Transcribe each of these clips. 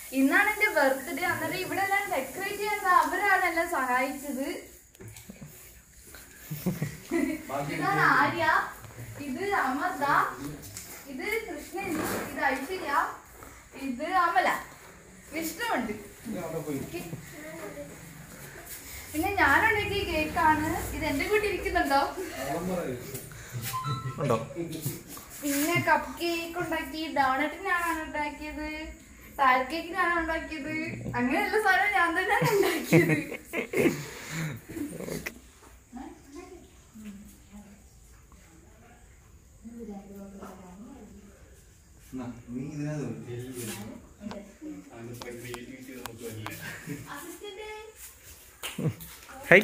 ഇന്നാണ് എന്റെ ബർത്ത്ഡേ അന്നേരം ഇവിടെ എല്ലാം ഡെക്കറേറ്റ് ചെയ്യാൻ അവരാണ് എല്ലാം സഹായിച്ചത് ഇതാണ് ആര്യ ഇത് അമൃത ഇത് കൃഷ്ണൻ ഇത് ഐശ്വര്യ ഇത് അമല വിഷ്ണുണ്ട് പിന്നെ ഞാനുണ്ടാക്കിയ കേക്കാണ് ഇത് എന്റെ കൂട്ടി ഇരിക്കുന്നുണ്ടോ ഉണ്ടോ പിന്നെ കപ്പ് കേക്ക് ഉണ്ടാക്കി ഡോണറ്റിനാണ് ഉണ്ടാക്കിയത് പാൽ കേക്കിനാണ് ഉണ്ടാക്കിയത് അങ്ങനെയുള്ള സാധനം ഞാൻ തന്നെയാണ് ഉണ്ടാക്കിയത് നീ ഇതിനകത്ത് ഹൈ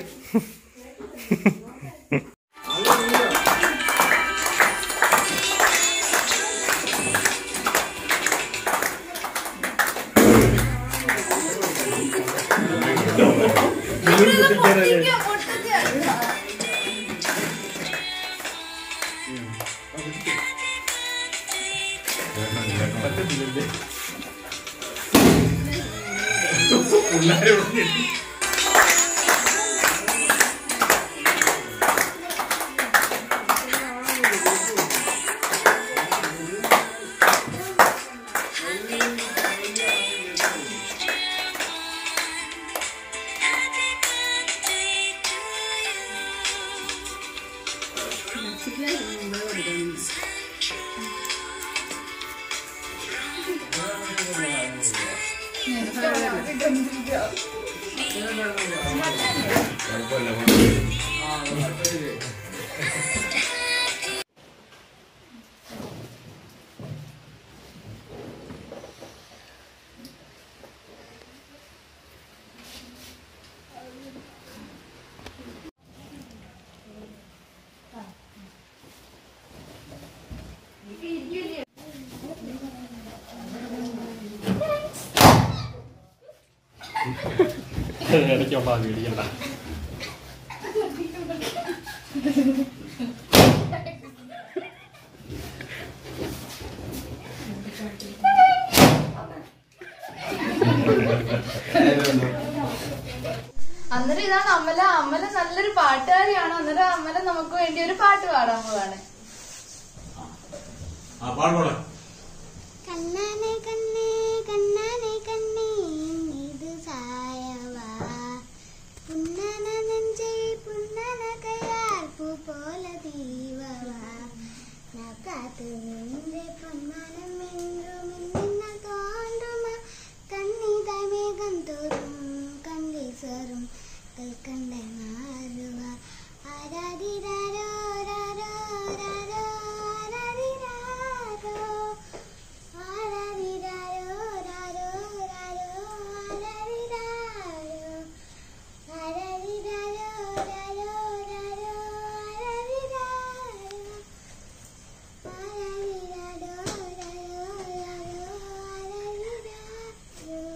പൊട്ടിക്കുക, പൊട്ടിക്കുക. ഇടയ്ക്കുള്ള വീടിക്കണ്ട അന്നേരം ഇതാണ് അമല അമല നല്ലൊരു പാട്ടുകാരിയാണ് അന്നേരം അമല നമുക്ക് വേണ്ടി ഒരു പാട്ട് പാടാൻ പോവാണ് ആ പാടോളെ കണ്ണാനെ കണ്ണേ കണ്ണാനെ കണ്ണേ ഇത് സായവാ പുന്നന നെഞ്ചേ പുന്നന കയ്യാൽ പൂ പോലെ ദീവവാ നക്കാത്ത് നിന്റെ പൊന്മാനം എന്നും ഇന്ന തോണ്ടുമ കണ്ണിത വേഗം തോറും കണ്ണീസറും കൽക്കണ്ട മാറുക ആരാധിരാരോ രാരോ രാരോ ആരാധിരാരോ ആരാധിരാരോ രാരോ രാരോ ആരാധിരാരോ ആരാധിരാരോ രാരോ രാരോ ആരാധിരാരോ ആരാധിരാരോ രാരോ രാരോ ആരാധിരാരോ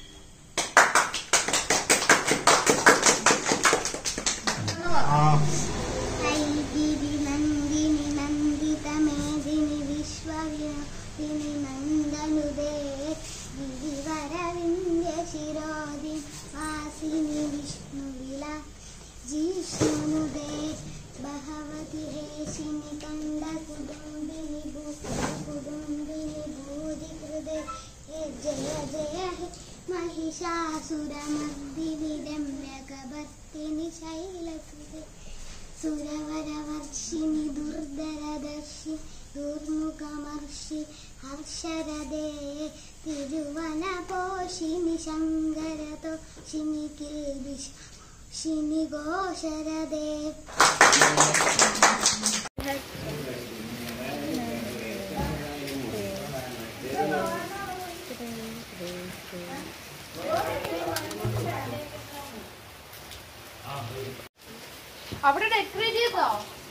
ഐഗിരി നന്ദിനി നന്ദിത മേദിനി വിശ്വവിനോദിനി നന്ദനുദേ ഗിരിവരവിന്ധ്യ ശിരോദി വാസിനി വിഷ്ണുവില ജിഷ്ണുനുദേ ഭഗവതി ഹേശിനി കണ്ട കുടുംബിനി കുടുംബിനി ഭൂതി ഹൃദയ ജയ ജയ ഹേ महिषासुरमर्दिनि रम्यकभर्तिनि शैलकृते सुरवरवर्षिणि दुर्धरदर्शि दुर्मुखमर्षि हर्षरदे तिरुवनपोषिणि शङ्करतोषिणि किल्बिषिणि घोषरदे അവിടെ ഡെക്കറേറ്റ് ചെയ്തോ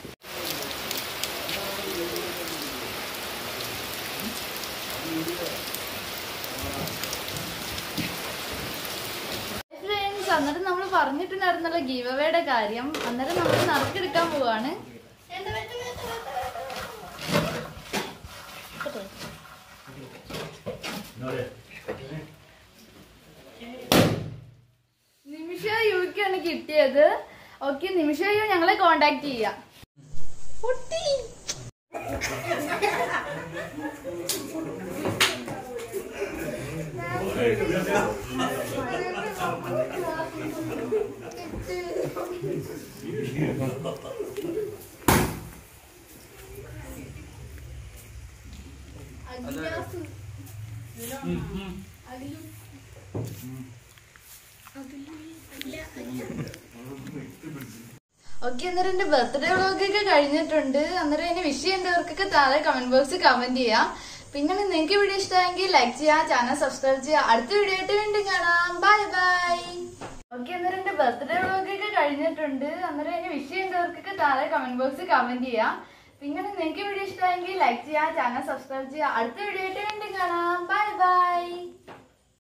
Friends, അന്നേരം നമ്മൾ പറഞ്ഞിട്ടുണ്ടായിരുന്നല്ലോ ഗീവ് അവയുടെ കാര്യം അന്നേരം നമ്മൾ നറുക്കെടുക്കാൻ പോവാണ് കിട്ടിയത് ഓക്കെ നിമിഷം ഞങ്ങളെ കോണ്ടാക്ട് ചെയ്യാം പൊട്ടി ഓക്കെ അന്നേരം എന്റെ ബർത്ത്ഡേ വ്ളോഗ് ഒക്കെ കഴിഞ്ഞിട്ടുണ്ട് അന്നേരം എന്നെ വിഷ് ചെയ്യേണ്ടവർക്കൊക്കെ താഴെ കമന്റ് ബോക്സിൽ കമന്റ് ചെയ്യാം പിന്നെ നിങ്ങൾക്ക് വീഡിയോ ഇഷ്ടമായെങ്കിൽ ലൈക്ക് ചെയ്യാം ചാനൽ സബ്സ്ക്രൈബ് ചെയ്യാം അടുത്ത വീഡിയോ ആയിട്ട് വീണ്ടും കാണാം ബൈ ബൈ ഓക്കെ അന്നേരം എന്റെ ബർത്ത്ഡേ വ്ളോഗ് ഒക്കെ കഴിഞ്ഞിട്ടുണ്ട് അന്നേരം എന്നെ വിഷ് ചെയ്യേണ്ടവർക്കൊക്കെ താഴെ കമന്റ് ബോക്സിൽ കമന്റ് ചെയ്യാം പിന്നെ നിങ്ങൾക്ക് വീഡിയോ ഇഷ്ടമായെങ്കിൽ ലൈക്ക് ചെയ്യാം ചാനൽ സബ്സ്ക്രൈബ് ചെയ്യാം അടുത്ത വീഡിയോ ആയിട്ട് വീണ്ടും കാണാം ബൈ ബൈ